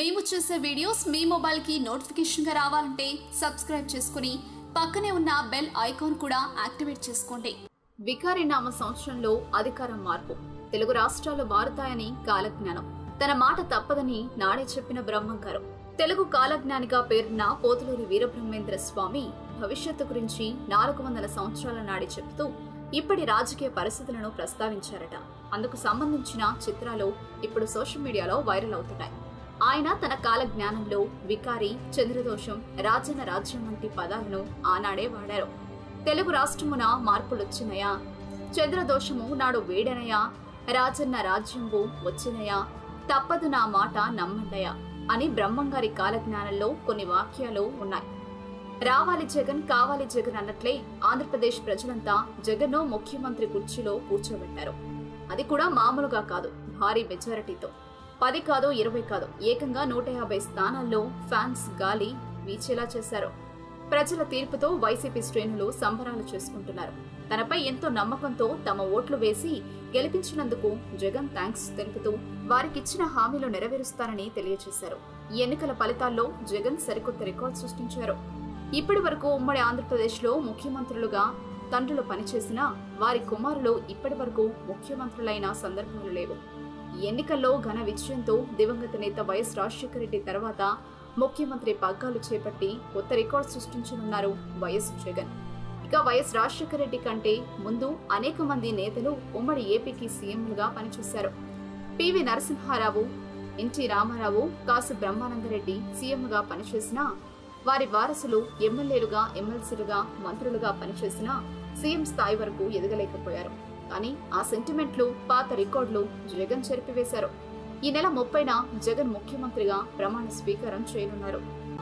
మేము చేసే వీడియోస్ మీ మొబైల్కి నోటిఫికేషన్గా రావాలంటే సబ్స్క్రైబ్ చేసుకుని పక్కనే ఉన్న బెల్ ఐకాన్ కూడా యాక్టివేట్ చేసుకోండి వికారి నామ సంవత్సరంలో అధికారం మార్పు తెలుగు రాష్ట్రాలు మారుతాయని కాలజ్ఞానం తన మాట తప్పదని నాడే చెప్పిన బ్రహ్మంగారు తెలుగు కాలజ్ఞానిగా పేరున్న పోతులూరి వీరబ్రహ్మేంద్ర స్వామి భవిష్యత్తు గురించి నాలుగు వందల సంవత్సరాల నాడి చెబుతూ ఇప్పటి రాజకీయ పరిస్థితులను ప్రస్తావించారట అందుకు సంబంధించిన చిత్రాలు ఇప్పుడు సోషల్ మీడియాలో వైరల్ అవుతున్నాయి ఆయన తన కాల జ్ఞానంలో వికారి చంద్రదోషం రాజన్న రాజ్యం వంటి పదాలను ఆనాడే వాడారు తెలుగు రాష్ట్రమున మార్పులొచ్చినయా చంద్రదోషము నాడు వేడనయా రాజన్న రాజ్యంబు వచ్చినయా తప్పదు నా మాట నమ్మండయా అని బ్రహ్మంగారి కాలజ్ఞానంలో కొన్ని వాక్యాలు ఉన్నాయి రావాలి జగన్ కావాలి జగన్ అన్నట్లే ఆంధ్రప్రదేశ్ ప్రజలంతా జగన్ను ముఖ్యమంత్రి కుర్చీలో కూర్చోబెట్టారు అది కూడా మామూలుగా కాదు భారీ మెజారిటీతో పది కాదు ఇరవై కాదు ఏకంగా నూట యాభై స్థానాల్లో ఫ్యాన్స్ గాలి వీచేలా చేశారు ప్రజల తీర్పుతో వైసీపీ శ్రేణులు సంబరాలు చేసుకుంటున్నారు తనపై ఎంతో నమ్మకంతో తమ ఓట్లు వేసి గెలిపించినందుకు జగన్ థ్యాంక్స్ తెలుపుతూ వారికిచ్చిన హామీలు నెరవేరుస్తారని తెలియజేశారు ఈ ఎన్నికల ఫలితాల్లో జగన్ సరికొత్త రికార్డు సృష్టించారు ఇప్పటి వరకు ఉమ్మడి ఆంధ్రప్రదేశ్లో ముఖ్యమంత్రులుగా తండ్రులు పనిచేసినా వారి కుమారులు ఇప్పటి వరకు ముఖ్యమంత్రులైన సందర్భాలు లేవు ఈ ఎన్నికల్లో ఘన విజయంతో దివంగత నేత వైఎస్ రాజశేఖర రెడ్డి తర్వాత ముఖ్యమంత్రి పగ్గాలు చేపట్టి కొత్త రికార్డు సృష్టించనున్నారు వైఎస్ జగన్ ఇక వైఎస్ రాజశేఖర రెడ్డి కంటే ముందు అనేక మంది నేతలు ఉమ్మడి ఏపీకి సీఎంలుగా పనిచేశారు పివి నరసింహారావు ఎన్టీ రామారావు కాసు బ్రహ్మానందరెడ్డి సీఎంగా పనిచేసినా వారి వారసులు ఎమ్మెల్యేలుగా ఎమ్మెల్సీలుగా మంత్రులుగా పనిచేసినా సీఎం స్థాయి వరకు ఎదగలేకపోయారు కానీ ఆ సెంటిమెంట్లు పాత రికార్డులు జగన్ చెరిపివేశారు ఈ నెల ముప్పైన జగన్ ముఖ్యమంత్రిగా ప్రమాణ స్వీకారం చేయనున్నారు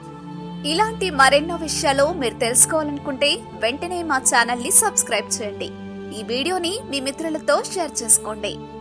ఇలాంటి మరెన్నో విషయాలు మీరు తెలుసుకోవాలనుకుంటే వెంటనే మా ఛానల్ ని సబ్స్క్రైబ్ చేయండి ఈ వీడియోని మీ మిత్రులతో షేర్ చేసుకోండి